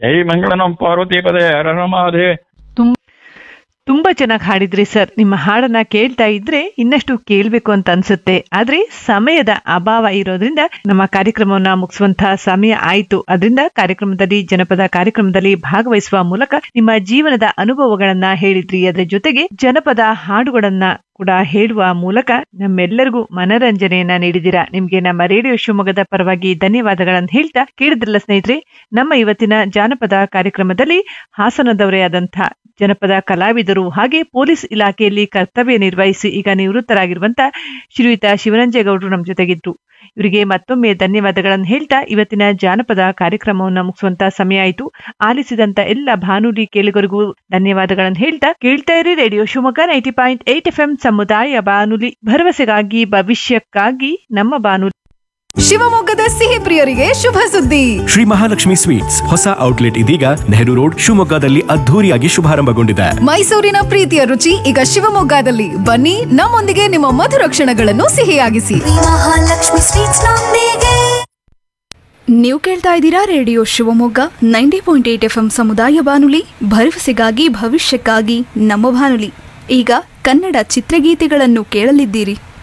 ಜೈ ಮಂಗಳಂ ಪಾರ್ವತಿ ಪದೇ ಹರ ಹರ ಮಹಾದೇವ ತುಂಬಾ ಚೆನ್ನಾಗಿ ಹಾಡಿದ್ರಿ ಸರ್ ನಿಮ್ಮ ಹಾಡನ್ನ ಕೇಳ್ತಾ ಇದ್ರೆ ಇನ್ನಷ್ಟು ಕೇಳ್ಬೇಕು ಅಂತ ಅನ್ಸುತ್ತೆ ಆದ್ರೆ ಸಮಯದ ಅಭಾವ ಇರೋದ್ರಿಂದ ನಮ್ಮ ಕಾರ್ಯಕ್ರಮವನ್ನ ಮುಗಿಸುವಂತಹ ಸಮಯ ಆಯ್ತು ಅದರಿಂದ ಕಾರ್ಯಕ್ರಮದಲ್ಲಿ ಜನಪದ ಕಾರ್ಯಕ್ರಮದಲ್ಲಿ ಭಾಗವಹಿಸುವ ಮೂಲಕ ನಿಮ್ಮ ಜೀವನದ ಅನುಭವಗಳನ್ನ ಹೇಳಿದ್ರಿ ಅದರ ಜೊತೆಗೆ ಜನಪದ ಹಾಡುಗಳನ್ನ ಕೂಡ ಹೇಳುವ ಮೂಲಕ ನಮ್ಮೆಲ್ಲರಿಗೂ ಮನರಂಜನೆಯನ್ನ ನೀಡಿದಿರಾ ನಿಮ್ಗೆ ನಮ್ಮ ರೇಡಿಯೋ ಶಿವಮೊಗ್ಗದ ಪರವಾಗಿ ಧನ್ಯವಾದಗಳನ್ನು ಹೇಳ್ತಾ ಕೇಳಿದ್ರಲ್ಲ ಸ್ನೇಹಿತರೆ ನಮ್ಮ ಇವತ್ತಿನ ಜಾನಪದ ಕಾರ್ಯಕ್ರಮದಲ್ಲಿ ಹಾಸನದವರೇ ಆದಂಥ ಜನಪದ ಕಲಾವಿದರು ಹಾಗೆ ಪೊಲೀಸ್ ಇಲಾಖೆಯಲ್ಲಿ ಕರ್ತವ್ಯ ನಿರ್ವಹಿಸಿ ಈಗ ನಿವೃತ್ತರಾಗಿರುವಂತ ಶ್ರೀಯುತ ಶಿವರಂಜೇಗೌಡರು ನಮ್ಮ ಜೊತೆಗಿದ್ರು ಇವರಿಗೆ ಮತ್ತೊಮ್ಮೆ ಧನ್ಯವಾದಗಳನ್ನು ಹೇಳ್ತಾ ಇವತ್ತಿನ ಜಾನಪದ ಕಾರ್ಯಕ್ರಮವನ್ನು ಮುಗಿಸುವಂತ ಸಮಯ ಆಯಿತು ಆಲಿಸಿದಂತ ಎಲ್ಲ ಭಾನುಲಿ ಕೇಳುಗರಿಗೂ ಧನ್ಯವಾದಗಳನ್ನು ಹೇಳ್ತಾ ಕೇಳ್ತಾ ಇರಿ radio Shivamogga ninety point eight F M ಸಮುದಾಯ ಬಾನುಲಿ ಭರವಸೆಗಾಗಿ ಭವಿಷ್ಯಕ್ಕಾಗಿ ನಮ್ಮ ಬಾನುಲಿ ಶಿವಮೊಗ್ಗದ ಸಿಹಿ ಪ್ರಿಯರಿಗೆ ಶುಭ ಸುದ್ದಿ ಶ್ರೀ ಮಹಾಲಕ್ಷ್ಮಿ ಸ್ವೀಟ್ಸ್ ಹೊಸ ಔಟ್ಲೆಟ್ ಇದೀಗ ನೆಹರು ರೋಡ್ ಶಿವಮೊಗ್ಗದಲ್ಲಿ ಅದ್ಧೂರಿಯಾಗಿ ಶುಭಾರಂಭಗೊಂಡಿದೆ ಮೈಸೂರಿನ ಪ್ರೀತಿಯ ರುಚಿ ಈಗ ಶಿವಮೊಗ್ಗದಲ್ಲಿ ಬನ್ನಿ ನಮ್ಮೊಂದಿಗೆ ನಿಮ್ಮ ಮಧುರ ಕ್ಷಣಗಳನ್ನು ಸಿಹಿಯಾಗಿಸಿ ಮಹಾಲಕ್ಷ್ಮಿ ಸ್ವೀಟ್ಸ್ ನೊಂದಿಗೆ ನೀವು ಕೇಳ್ತಾ ಇದ್ದೀರಾ radio Shivamogga ninety point eight F M ಸಮುದಾಯ ಬಾನುಲಿ ಭರವಸೆಗಾಗಿ ಭವಿಷ್ಯಕ್ಕಾಗಿ ನಮ್ಮ ಬಾನುಲಿ ಈಗ ಕನ್ನಡ ಚಿತ್ರಗೀತೆಗಳನ್ನು ಕೇಳಲಿದ್ದೀರಿ